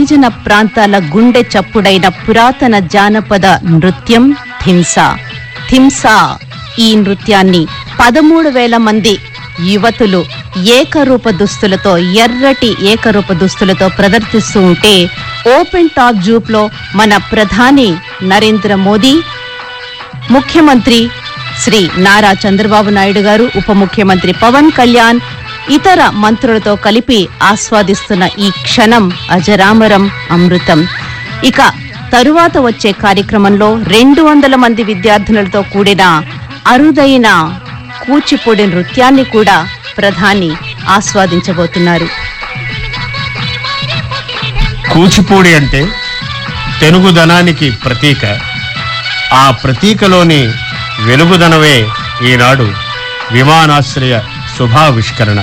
గిరిజన ప్రాంతాల గుండె చప్పుడైన పురాతన జానపద నృత్యం థింసా థింసా ఈ నృత్యాన్ని పదమూడు వేల మంది యువతులు ఏకరూప దుస్తులతో ఎర్రటి ఏకరూప దుస్తులతో ప్రదర్శిస్తూ ఉంటే ఓపెన్ టాప్ జూప్ లో మన ప్రధాని నరేంద్ర మోదీ ముఖ్యమంత్రి శ్రీ నారా చంద్రబాబు నాయుడు గారు ఉప ముఖ్యమంత్రి పవన్ కళ్యాణ్ ఇతర మంత్రులతో కలిపి ఆస్వాదిస్తున్న ఈ క్షణం అజరామరం అమృతం ఇక తరువాత వచ్చే కార్యక్రమంలో రెండు వందల మంది విద్యార్థినులతో కూడిన అరుదైన కూచిపూడి నృత్యాన్ని కూడా ప్రధాని ఆస్వాదించబోతున్నారు కూచిపూడి అంటే తెనుగుదనానికి ప్రతీక ఆ ప్రతీకలోని వెలుగుదనమే ఈనాడు విమానాశ్రయ శుభావిష్కరణ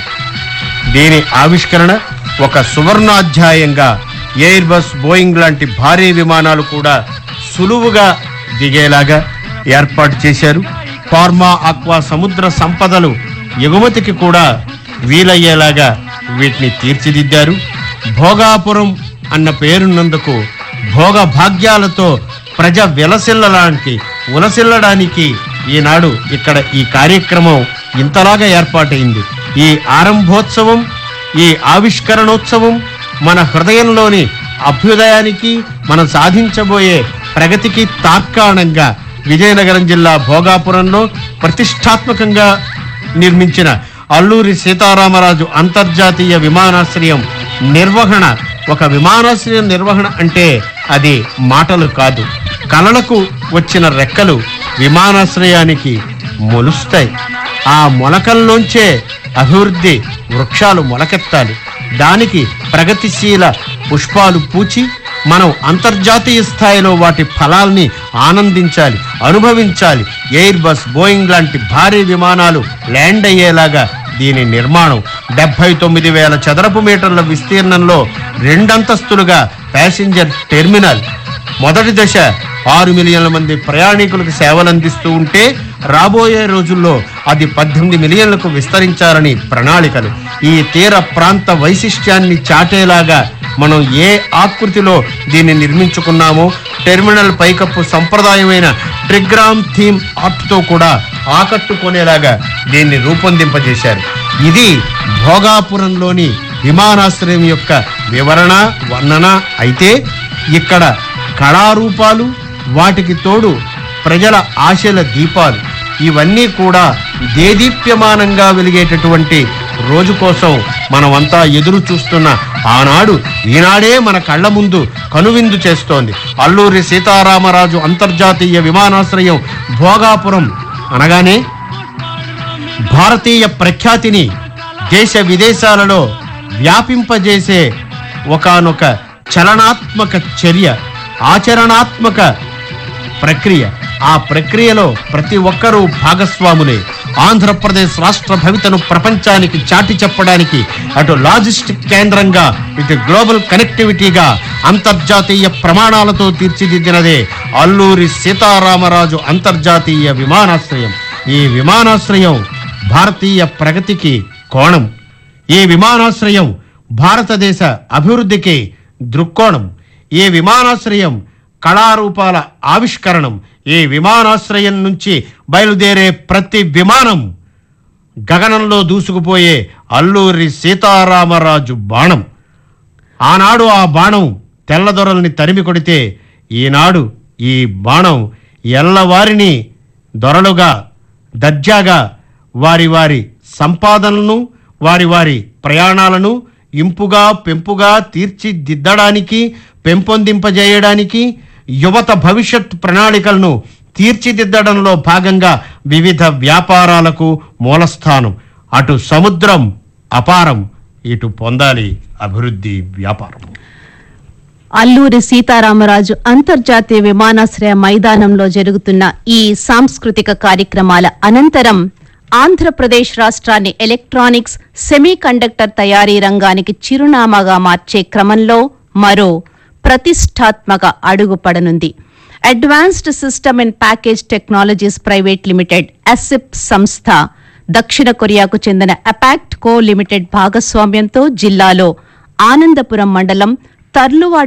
దీని ఆవిష్కరణ ఒక సువర్ణాధ్యాయంగా ఎయిర్ బస్ బోయింగ్ లాంటి భారీ విమానాలు కూడా సులువుగా దిగేలాగా ఏర్పాటు చేశారు ఫార్మా ఆక్వా సముద్ర సంపదలు ఎగుమతికి కూడా వీలయ్యేలాగా వీటిని తీర్చిదిద్దారు భోగాపురం అన్న పేరున్నందుకు భోగ భాగ్యాలతో ప్రజ విలసిల్లడానికి ఉలసిల్లడానికి ఈనాడు ఇక్కడ ఈ కార్యక్రమం ఇంతలాగా ఏర్పాటైంది ఈ ఆరంభోత్సవం ఈ ఆవిష్కరణోత్సవం మన హృదయంలోని అభ్యుదయానికి మనం సాధించబోయే ప్రగతికి తార్కాణంగా విజయనగరం జిల్లా భోగాపురంలో ప్రతిష్టాత్మకంగా నిర్మించిన అల్లూరి సీతారామరాజు అంతర్జాతీయ విమానాశ్రయం నిర్వహణ ఒక విమానాశ్రయం నిర్వహణ అంటే అది మాటలు కాదు కలలకు వచ్చిన రెక్కలు విమానాశ్రయానికి మొలుస్తాయి ఆ మొలకల్లోంచే అభివృద్ధి వృక్షాలు మొలకెత్తాలి దానికి ప్రగతిశీల పుష్పాలు పూచి మనం అంతర్జాతీయ స్థాయిలో వాటి ఫలాల్ని ఆనందించాలి అనుభవించాలి ఎయిర్ బస్ బోయింగ్ లాంటి భారీ విమానాలు ల్యాండ్ అయ్యేలాగా దీని నిర్మాణం డెబ్బై తొమ్మిది వేల చదరపు మీటర్ల విస్తీర్ణంలో రెండంతస్తులుగా ప్యాసింజర్ టెర్మినల్ మొదటి దశ ఆరు మిలియన్ల మంది ప్రయాణికులకు సేవలు అందిస్తూ ఉంటే రాబోయే రోజుల్లో అది పద్దెనిమిది మిలియన్లకు విస్తరించాలని ప్రణాళికలు ఈ తీర ప్రాంత వైశిష్ట్యాన్ని చాటేలాగా మనం ఏ ఆకృతిలో దీన్ని నిర్మించుకున్నామో టెర్మినల్ పైకప్పు సంప్రదాయమైన ట్రిగ్రామ్ థీమ్ ఆర్ట్తో కూడా ఆకట్టుకునేలాగా దీన్ని రూపొందింపజేశారు ఇది భోగాపురంలోని విమానాశ్రయం యొక్క వివరణ వర్ణన అయితే ఇక్కడ కళారూపాలు వాటికి తోడు ప్రజల ఆశల దీపాలు ఇవన్నీ కూడా దేదీప్యమానంగా వెలిగేటటువంటి రోజు కోసం మనమంతా ఎదురు చూస్తున్న ఆనాడు ఈనాడే మన కళ్ళ ముందు కనువిందు చేస్తోంది అల్లూరి సీతారామరాజు అంతర్జాతీయ విమానాశ్రయం భోగాపురం అనగానే భారతీయ ప్రఖ్యాతిని దేశ విదేశాలలో వ్యాపింపజేసే ఒకానొక చలనాత్మక చర్య ఆచరణాత్మక ప్రక్రియ ఆ ప్రక్రియలో ప్రతి ఒక్కరూ భాగస్వాములే ఆంధ్రప్రదేశ్ రాష్ట్ర భవితను ప్రపంచానికి చాటి చెప్పడానికి అటు లాజిస్టిక్ కేంద్రంగా ఇటు గ్లోబల్ కనెక్టివిటీగా అంతర్జాతీయ ప్రమాణాలతో తీర్చిదిద్దినదే అల్లూరి సీతారామరాజు అంతర్జాతీయ విమానాశ్రయం ఈ విమానాశ్రయం భారతీయ ప్రగతికి కోణం ఈ విమానాశ్రయం భారతదేశ అభివృద్ధికి దృక్కోణం ఈ విమానాశ్రయం కళారూపాల ఆవిష్కరణం ఈ విమానాశ్రయం నుంచి బయలుదేరే ప్రతి విమానం గగనంలో దూసుకుపోయే అల్లూరి సీతారామరాజు బాణం ఆనాడు ఆ బాణం తెల్లదొరల్ని తరిమి కొడితే ఈనాడు ఈ బాణం ఎల్లవారిని దొరలుగా దర్జాగా వారి వారి సంపాదనలను వారి వారి ప్రయాణాలను ఇంపుగా పెంపుగా తీర్చిదిద్దడానికి పెంపొందింపజేయడానికి యువత భవిష్యత్ ప్రణాళికలను తీర్చిదిద్దడంలో భాగంగా వివిధ వ్యాపారాలకు మూలస్థానం అటు సముద్రం అపారం ఇటు పొందాలి అభివృద్ధి వ్యాపారం అల్లూరి సీతారామరాజు అంతర్జాతీయ విమానాశ్రయ మైదానంలో జరుగుతున్న ఈ సాంస్కృతిక కార్యక్రమాల అనంతరం ఆంధ్రప్రదేశ్ రాష్ట్రాన్ని ఎలక్ట్రానిక్స్ సెమీ కండక్టర్ తయారీ రంగానికి చిరునామాగా మార్చే క్రమంలో మరో ప్రతిష్టాత్మక అడుగు పడనుంది advanced system and package technologies private limited ASIP సంస్థ దక్షిణ కొరియాకు చెందిన అపాక్ట్ కో లిమిటెడ్ భాగస్వామ్యంతో జిల్లాలో ఆనందపురం మండలం తర్లువాడ